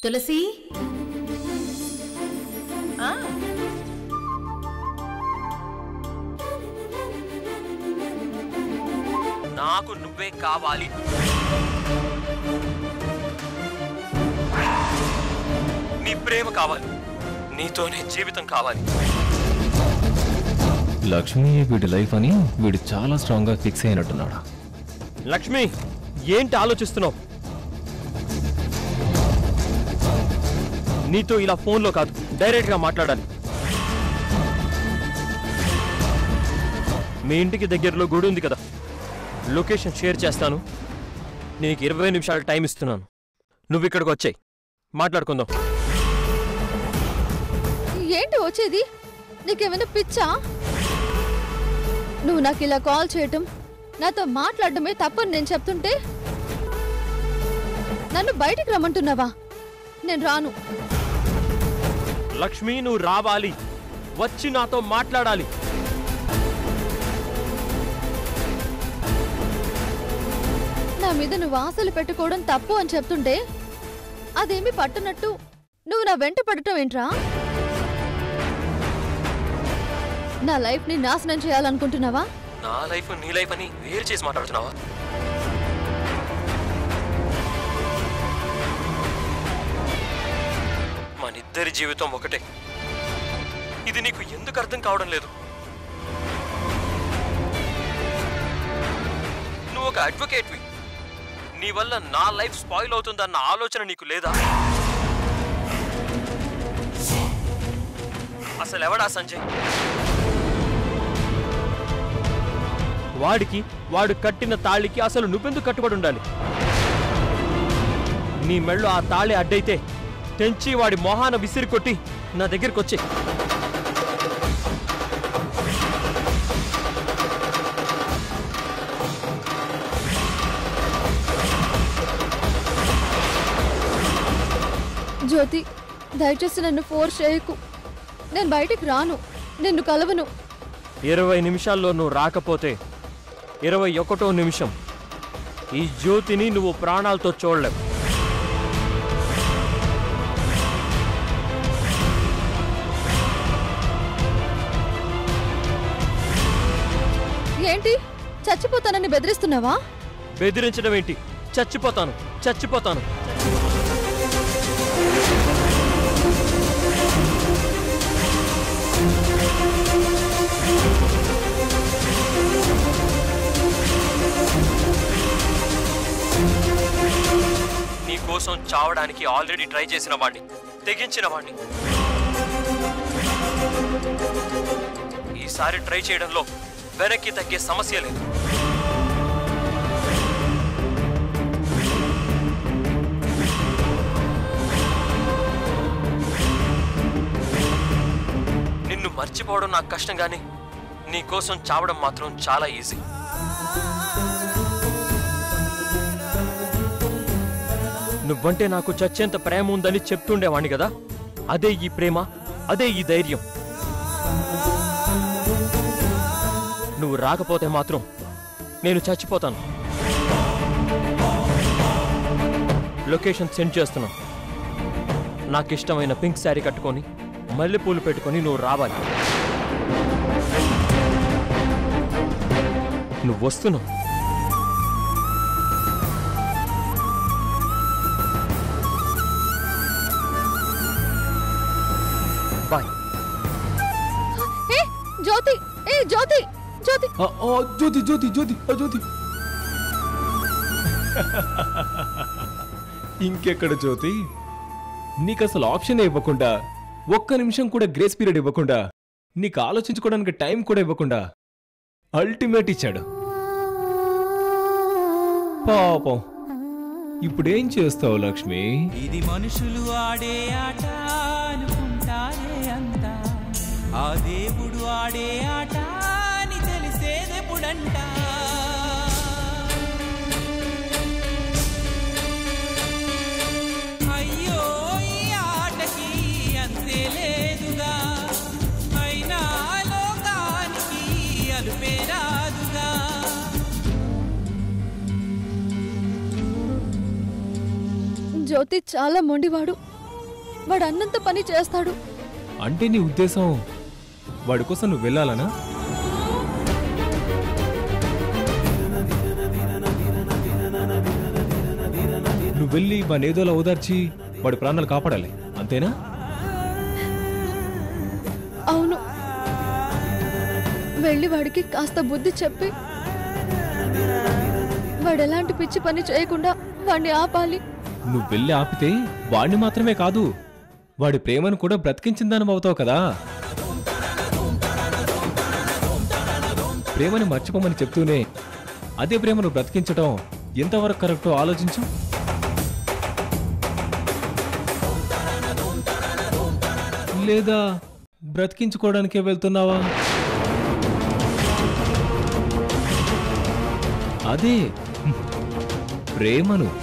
తులసి ఆ, నాకు నువ్వే కావాలి నీ ప్రేమ కావాలి నీతోనే జీవితం కావాలి లక్ష్మి వీడి లైఫ్ అని వీడు చాలా స్ట్రాంగ్ గా ఫిక్స్ అయినట్టున్నాడు లక్ష్మి ఏంటి ఆలోచిస్తున్నావు నీతో ఇలా ఫోన్లో కాదు డైరెక్ట్గా మాట్లాడాలి మీ ఇంటికి దగ్గరలో గుడి ఉంది కదా లొకేషన్ షేర్ చేస్తాను నీకు ఇరవై నిమిషాలు టైం ఇస్తున్నాను నువ్వు ఇక్కడికి వచ్చాయి మాట్లాడుకుందాం ఏంటి వచ్చేది నీకేమైనా పిచ్చా నువ్వు నాకు ఇలా కాల్ చేయటం నాతో మాట్లాడటమే తప్పని నేను చెప్తుంటే నన్ను బయటికి రమ్మంటున్నావా నేను రాను లక్ష్మి నువ్వు రావాలి వచ్చి నాతో మాట్లాడాలి నా మీద నువ్వు ఆశలు పెట్టుకోవడం తప్పు అని చెప్తుంటే అదేమి పట్టునట్టు నువ్వు నా వెంట పడటం ఏంట్రా నా లైఫ్ ని నాశనం చేయాలనుకుంటున్నావా నా లైఫ్ నీ లైఫ్ అని వేరు చేసి మాట్లాడుతున్నావా మనిద్దరి జీవితం ఒకటే ఇది నీకు ఎందుకు అర్థం కావడం లేదు నువ్వు ఒక అడ్వకేట్వి నీ వల్ల నా లైఫ్ స్పాయిల్ అవుతుందన్న ఆలోచన నీకు లేదా అసలు ఎవడా సంజయ్ వాడికి వాడు కట్టిన తాళికి అసలు నువ్వెందుకు కట్టుబడి ఉండాలి నీ మెళ్ళు ఆ తాళి అడ్డైతే తెంచి వాడి మొహాన విసిరి కొట్టి నా దగ్గరికి వచ్చి జ్యోతి దయచేసి నన్ను ఫోర్స్ చేయకు నేను బయటికి రాను నిన్ను కలవను ఇరవై నిమిషాల్లో నువ్వు రాకపోతే ఇరవై ఒకటో నిమిషం ఈ జ్యోతిని నువ్వు ప్రాణాలతో చూడలేవు ఏంటి చచ్చిపోతానని బెదిరిస్తున్నావా బెదిరించడం ఏంటి చచ్చిపోతాను చచ్చిపోతాను నీ కోసం చావడానికి ఆల్రెడీ ట్రై చేసిన వాడిని తెగించిన వాడిని ఈసారి ట్రై చేయడంలో వెనక్కి తగ్గే సమస్య లేదు నిన్ను మర్చిపోవడం నాకు కష్టం కానీ నీ కోసం చావడం మాత్రం చాలా ఈజీ నువ్వంటే నాకు చచ్చేంత ప్రేమ ఉందని చెప్తుండేవాణ్ణి కదా అదే ఈ ప్రేమ అదే ఈ ధైర్యం నువ్వు రాకపోతే మాత్రం నేను చచ్చిపోతాను లొకేషన్ సెండ్ చేస్తున్నా నాకు ఇష్టమైన పింక్ శారీ కట్టుకొని మల్లెపూలు పెట్టుకొని నువ్వు రావాలి నువ్వు వస్తున్నావు బాయ్ ఏ జ్యోతి ఏ జ్యోతి జ్యోతి ఆ, ఆ, జ్యోతి జ్యోతి జ్యోతి ఆ, జ్యోతి ఇంకెక్కడ జ్యోతి నీకు అసలు ఆప్షన్ ఇవ్వకుండా ఒక్క నిమిషం కూడా గ్రేస్ పీరియడ్ ఇవ్వకుండా నీకు ఆలోచించుకోవడానికి టైం కూడా ఇవ్వకుండా అల్టిమేట్ ఇచ్చాడు పాపం ఇప్పుడేం చేస్తావు లక్ష్మి ఇది మనుషులు ఆడే ఆట అనుకుంటారే అంతా ఆ దేవుడు ఆడే ఆట అని తెలిసేదెప్పుడంట అయ్యో ఈ ఆటకి అంతే లేదుగా అయినా లోకానికి అలుపే రాదుగా జ్యోతి చాలా మొండివాడు వాడు అన్నంత పని చేస్తాడు అంటే నీ ఉద్దేశం వాడి కోసం నువ్వు వెళ్ళాలనా నువ్వు వెళ్ళి వాడిని ఏదోలా ఓదార్చి వాడి ప్రాణాలు కాపాడాలి అంతేనా అవును వెళ్ళి వాడికి కాస్త బుద్ధి చెప్పి వాడు ఎలాంటి పిచ్చి పని చేయకుండా వాడిని ఆపాలి నువ్వు వెళ్ళి ఆపితే వాడిని మాత్రమే కాదు వాడి ప్రేమను కూడా బ్రతికించిందని అవుతావు కదా ప్రేమని మర్చిపోమని చెప్తూనే అదే ప్రేమను బ్రతికించడం ఎంతవరకు కరెక్టో ఆలోచించు లేదా బ్రతికించుకోవడానికే వెళ్తున్నావా అదే ప్రేమను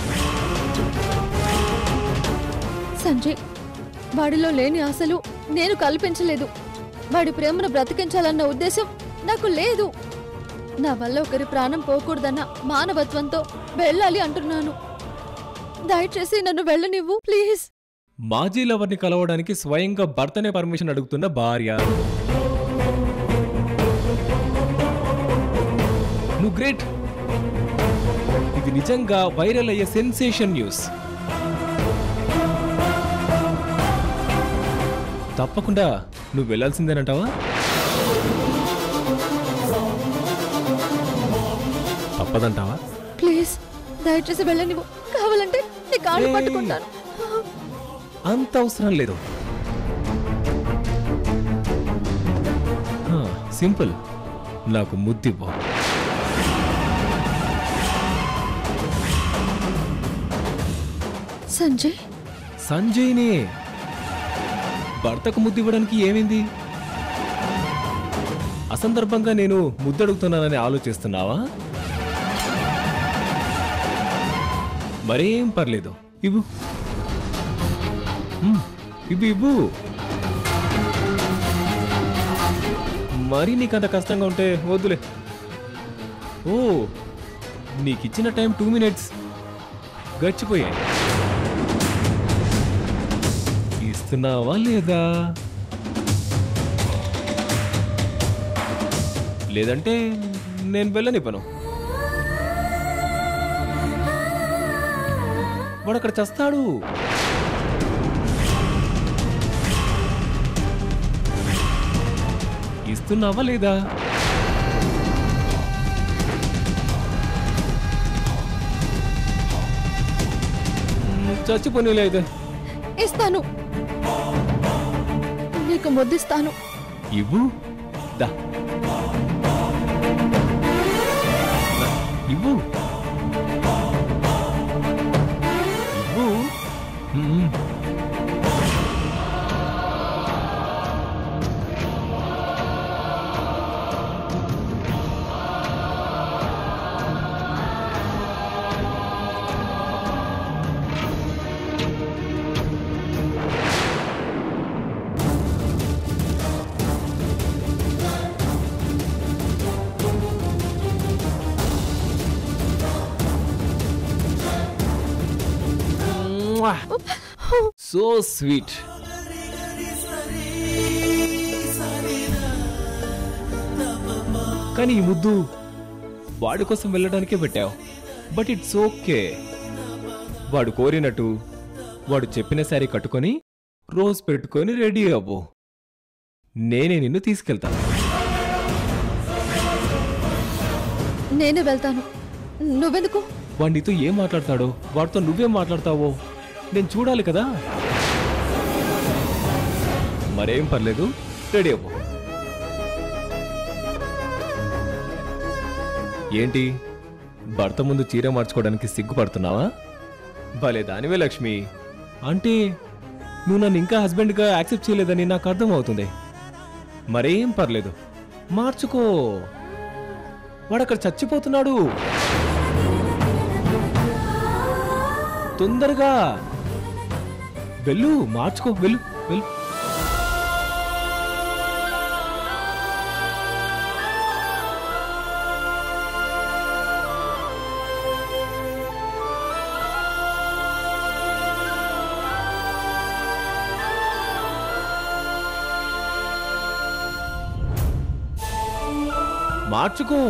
సంజయ్ వాడిలో లేని ఆశలు నేను కల్పించలేదు వాడి ప్రేమను బ్రతికించాలన్న ఉద్దేశం నాకు లేదు నా వల్ల ఒకరి ప్రాణం పోకూడదన్న మానవత్వంతో వెళ్ళాలి అంటున్నాను దయచేసి నన్ను వెళ్ళనివ్వు ప్లీజ్ మాజీ లవర్ని కలవడానికి స్వయంగా భర్తనే పర్మిషన్ అడుగుతున్న భార్య నువ్వు గ్రేట్ ఇది నిజంగా వైరల్ అయ్యే సెన్సేషన్ న్యూస్ తప్పకుండా నువ్వు వెళ్ళాల్సిందేనంటావా తప్పదంటావా ప్లీజ్ దయచేసి వెళ్ళనివ్వు కావాలంటే నీ కాళ్ళు ఏయ్. పట్టుకుంటాను అంత అవసరం లేదు హా, సింపుల్ నాకు ముద్దివ్వు సంజయ్ సంజయ్నే భర్తకు ముద్దివ్వడానికి ఏమైంది అసందర్భంగా నేను ముద్దడుగుతున్నానని ఆలోచిస్తున్నావా మరేం పర్లేదు ఇవ్వు మ్, ఇవ్వు ఇవ్వు మరీ నీకంత కష్టంగా ఉంటే వద్దులే ఓ నీకిచ్చిన టైం టూ మినిట్స్ గడిచిపోయాయి ఇస్తున్నావా లేదా లేదంటే నేను వెళ్ళనివ్వను వాడు అక్కడ చస్తాడు ఇస్తున్నావా లేదా చచ్చిపోనీ అయితే ఇస్తాను నీకు ముద్దిస్తాను ఇవ్వు దా దా, ఇవ్వు ఇవ్వు మ్మ్. సో స్వీట్ కానీ ఈ ముద్దు వాడి కోసం వెళ్ళడానికే పెట్టావు బట్ ఇట్స్ ఓకే వాడు కోరినట్టు వాడు చెప్పిన శారీ కట్టుకొని రోజ్ పెట్టుకొని రెడీ అవ్వు నేనే నిన్ను తీసుకెళ్తాను నేనే వెళ్తాను నువ్వెందుకు వాడు నీతో ఏం మాట్లాడతాడో వాడితో నువ్వేం మాట్లాడతావో నేను చూడాలి కదా మరేం పర్లేదు రెడీ అవ్వు ఏంటి భర్త ముందు చీర మార్చుకోవడానికి సిగ్గుపడుతున్నావా భలే దానివే లక్ష్మి అంటే నువ్వు నన్ను ఇంకా హస్బెండ్గా యాక్సెప్ట్ చేయలేదని నాకు అర్థమవుతుంది మరేం పర్లేదు మార్చుకో వాడక్కడ చచ్చిపోతున్నాడు తొందరగా వెళ్ళు మార్చుకో వెళ్ళు వెళ్ళు మార్చుకో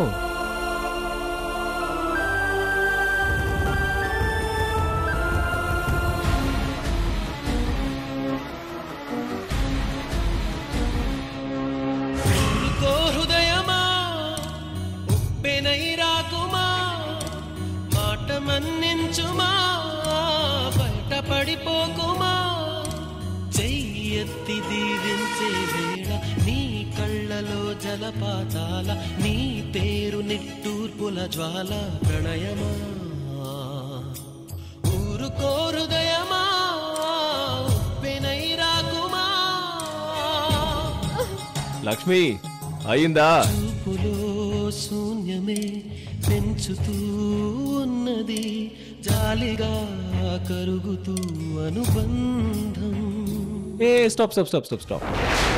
ఊరుకో హృదయమా ఉప్పెనై రాకుమా మాట మన్నించుమా బయట పడిపోకుమా చెయ్యెత్తి దీవించే వేళ నీ కళ్ళలో జలపాతాల నీ పేరు నిట్టూర్పుల జ్వాల ప్రణయమా ఊరుకో హృదయమా ఉప్పెనై రాకుమా లక్ష్మి అయిందా చూపులో శూన్యమే పెంచుతూ ఉన్నది జాలిగా కరుగుతూ అనుబంధం ఏ stop stop stop stop stop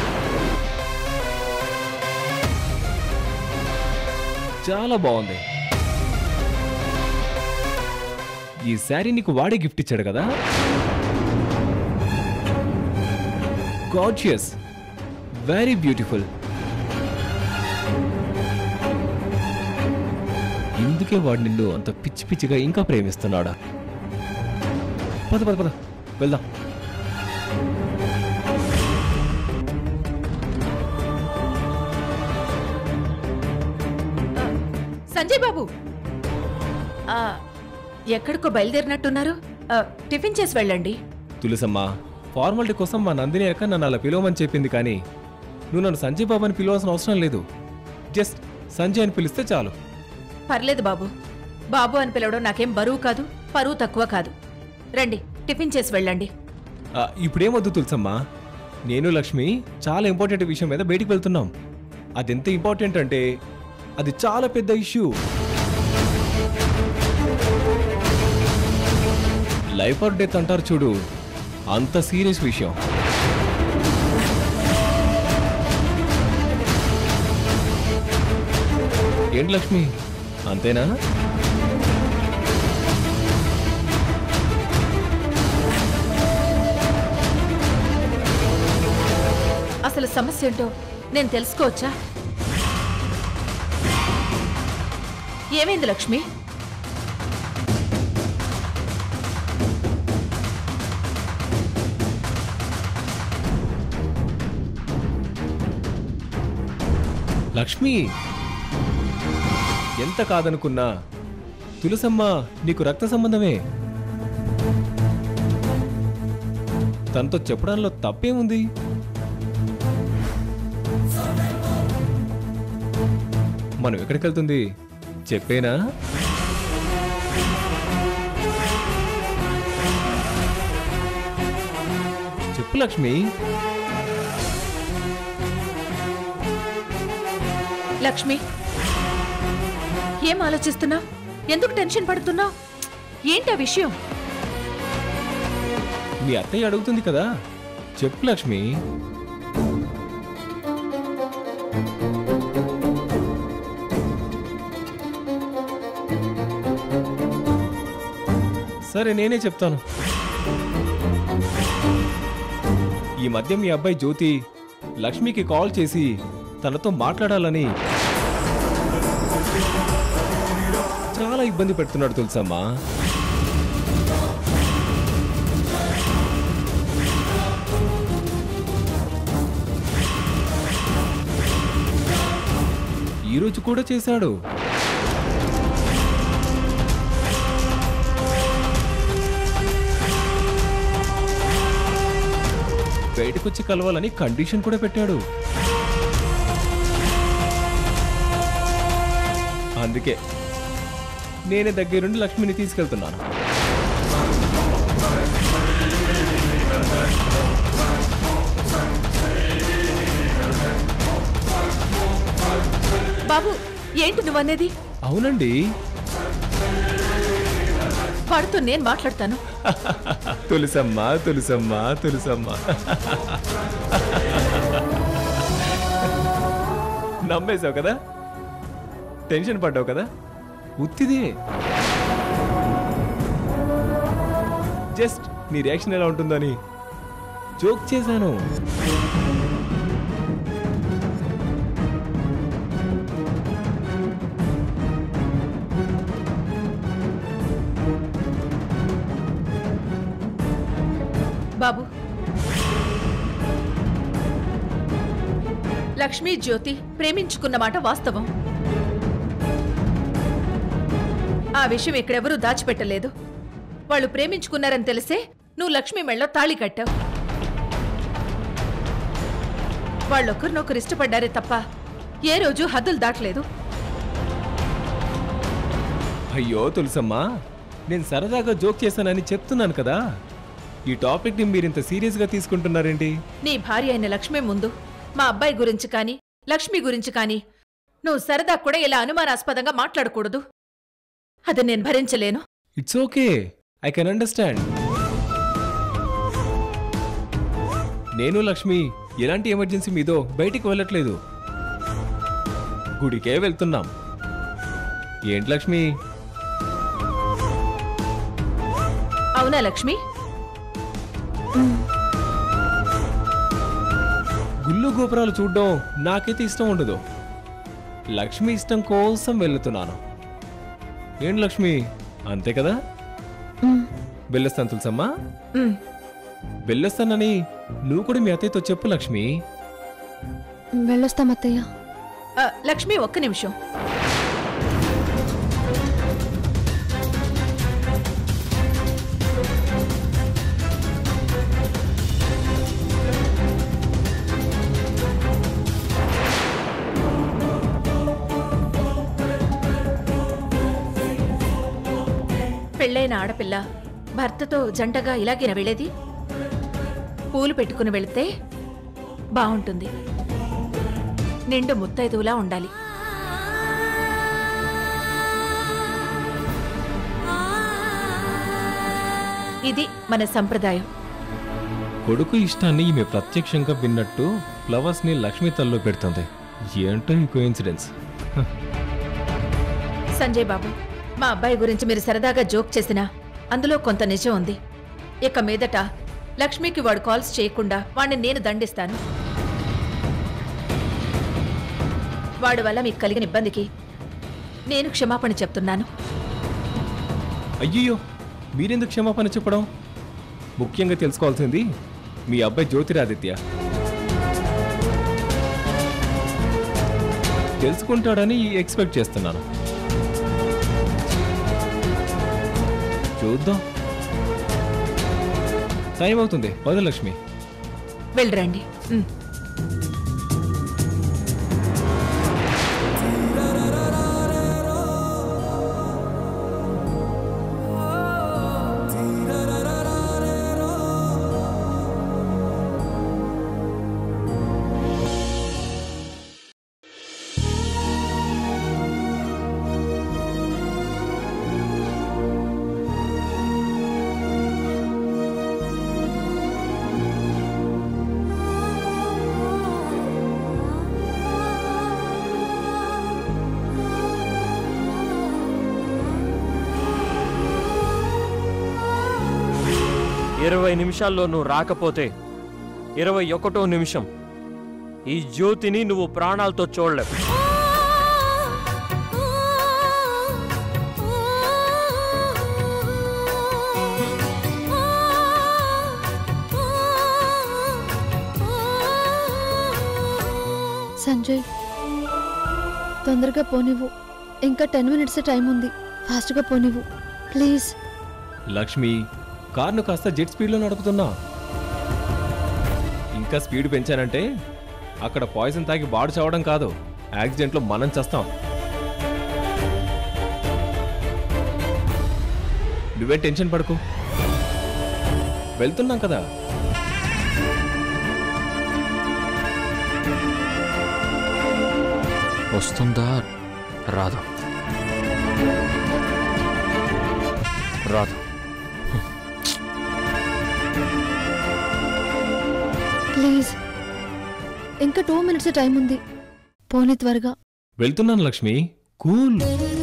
చాలా బాగుంది ఈ శారీ నీకు వాడే గిఫ్ట్ ఇచ్చాడు కదా గాడ్జియస్ వెరీ బ్యూటిఫుల్ ఇందుకే వాడు నిన్ను అంత పిచ్చి పిచ్చిగా ఇంకా ప్రేమిస్తున్నాడా పద పద పద వెళ్దాం సంజయ్ బాబు ఆ, ఎక్కడికో బయలుదేరినట్టున్నారు ఆ, టిఫిన్ చేసి వెళ్ళండి తులసమ్మ ఫార్మాలిటీ కోసం మా నందిని అక్క నన్ను అలా పిలవమని చెప్పింది కానీ నువ్వు నన్ను సంజయ్ బాబు అని పిలవాల్సిన అవసరం లేదు జస్ట్ సంజయ్ అని పిలిస్తే చాలు పర్లేదు బాబు బాబు అని పిలవడం నాకేం బరువు కాదు పరువు తక్కువ కాదు రండి టిఫిన్ చేసి వెళ్ళండి ఆ, ఇప్పుడేమొద్దు తులసమ్మ నేను లక్ష్మి చాలా ఇంపార్టెంట్ విషయం మీద బయటికి వెళ్తున్నాం అది ఎంత ఇంపార్టెంట్ అంటే అది చాలా పెద్ద ఇష్యూ లైఫ్ ఆర్ డెత్ అంటారు చూడు అంత సీరియస్ విషయం ఏంటి లక్ష్మి అంతేనా అసలు సమస్య ఏంటో నేను తెలుసుకోవచ్చా ఏమైంది లక్ష్మి లక్ష్మి ఎంత కాదనుకున్నా తులసమ్మ నీకు రక్త సంబంధమే తనతో చెప్పడంలో తప్పేముంది మనం ఎక్కడికి వెళ్తుంది చెప్పేనా చెప్పు లక్ష్మి లక్ష్మి ఏం ఆలోచిస్తున్నావు ఎందుకు టెన్షన్ పడుతున్నావు ఏంటి ఆ విషయం మీ అత్తయ్య అడుగుతుంది కదా చెప్పు లక్ష్మి సరే నేనే చెప్తాను ఈ మధ్య మీ అబ్బాయి జ్యోతి లక్ష్మికి కాల్ చేసి తనతో మాట్లాడాలని చాలా ఇబ్బంది పెడుతున్నాడు తెలుసమ్మా ఈ రోజు కూడా చేశాడు బయటకొచ్చి కలవాలని కండిషన్ కూడా పెట్టాడు అందుకే నేనే దగ్గరుండి లక్ష్మిని తీసుకెళ్తున్నాను బాబు ఏంటి నువ్వనేది అవునండి వాడితో నేను మాట్లాడతాను తులసమ్మ తులసమ్మ తులసమ్మ నమ్మేశావు కదా టెన్షన్ పడ్డావు కదా ఉత్తిదే జస్ట్ నీ రియాక్షన్ ఎలా ఉంటుందని జోక్ చేశాను లక్ష్మీ జ్యోతి ప్రేమించుకున్న మాట వాస్తవం ఆ విషయం ఇక్కడెవరూ దాచిపెట్టలేదు వాళ్ళు ప్రేమించుకున్నారని తెలిసే నువ్వు లక్ష్మి మెళ్ళో తాళి కట్టావు వాళ్ళొకరినొకరు ఇష్టపడ్డారే తప్ప ఏ రోజు హద్దులు దాటలేదు అయ్యో తులసమ్మా నేను సరదాగా జోక్ చేశానని చెప్తున్నాను కదా ఈ టాపిక్ని మీరింత సీరియస్గా తీసుకుంటున్నారేంటి నీ భార్య అయిన లక్ష్మి ముందు మా అబ్బాయి గురించి కానీ లక్ష్మి గురించి కానీ నువ్వు సరదా కూడా ఇలా అనుమానాస్పదంగా మాట్లాడకూడదు అది నేను భరించలేను it's okay I can understand నేను లక్ష్మి ఎలాంటి ఎమర్జెన్సీ మీదో బయటికి వెళ్ళట్లేదు గుడికే వెళ్తున్నాం ఏంటి లక్ష్మి అవునా లక్ష్మి గుళ్ళు గోపురాలు చూడడం నాకైతే ఇష్టం ఉండదు లక్ష్మి ఇష్టం కోసం వెళ్తున్నాను ఏంటి లక్ష్మి అంతే కదా వెళ్ళొస్తాను తులసమ్మా ఉమ్, వెళ్ళొస్తానని నువ్వు కూడా మీ అత్తయ్యతో చెప్పు లక్ష్మి వెళ్ళొస్తాం అత్తయ్య ఆ, లక్ష్మి ఒక్క నిమిషం పెళ్ళైన ఆడపిల్ల భర్తతో జంటగా ఇలాగేనా వెళ్ళేది పూలు పెట్టుకుని వెళితే బావుంటుంది నిండు ముత్తైదువులా ఉండాలి ఇది మన సంప్రదాయం కొడుకు ఇష్టాన్ని ఈమె ప్రత్యక్షంగా విన్నట్టు ఫ్లవర్స్ ని లక్ష్మి తల్లో పెడుతుంది ఏంటో ఈ కోఇన్సిడెన్స్ సంజయ్ బాబు మా అబ్బాయి గురించి మీరు సరదాగా జోక్ చేసినా అందులో కొంత నిజం ఉంది ఇక మీదట లక్ష్మికి వాడు కాల్స్ చేయకుండా వాడిని నేను దండిస్తాను వాడి వల్ల మీకు కలిగిన ఇబ్బందికి నేను క్షమాపణ చెప్తున్నాను అయ్యయ్యో మీరెందుకు క్షమాపణ చెప్పడం ముఖ్యంగా తెలుసుకోవాల్సింది మీ అబ్బాయి జ్యోతిరాదిత్య తెలుసుకుంటాడని ఎక్స్పెక్ట్ చేస్తున్నాను చూద్దాం టైం అవుతుంది వదలక్ష్మి వెళ్ళరండి ఉమ్. ఇరవై నిమిషాల్లో నువ్వు రాకపోతే ఇరవై ఒకటో నిమిషం ఈ జ్యోతిని నువ్వు ప్రాణాలతో చూడలేవు సంజయ్ తొందరగా పోనివ్వు ఇంకా టెన్ మినిట్స్ టైం ఉంది ఫాస్ట్గా పోనివ్వు ప్లీజ్ లక్ష్మి కార్ను కాస్త జెట్ స్పీడ్లో నడుపుతున్నా ఇంకా స్పీడ్ పెంచానంటే అక్కడ పాయిజన్ తాగి బాడు చావడం కాదు యాక్సిడెంట్లో మనం చేస్తాం నువ్వే టెన్షన్ పడకు వెళ్తున్నాం కదా వస్తుందా రాదు రాదు ప్లీజ్ ఇంకా టూ మినిట్స్ టైం ఉంది పోనీ త్వరగా వెళ్తున్నాను లక్ష్మి కూల్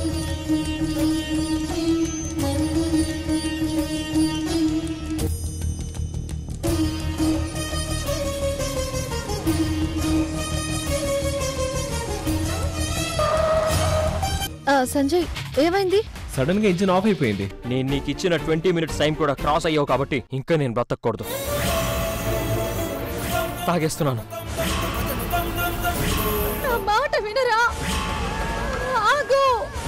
ఆ, సంజయ్ ఏమైంది సడన్ గా ఇంజిన్ ఆఫ్ అయిపోయింది నేను నీకు ఇచ్చిన ట్వంటీ మినిట్స్ టైం కూడా క్రాస్ అయ్యావు కాబట్టి ఇంకా నేను బ్రతకూడదు తాగేస్తున్నాను నా మాట వినరా ఆగు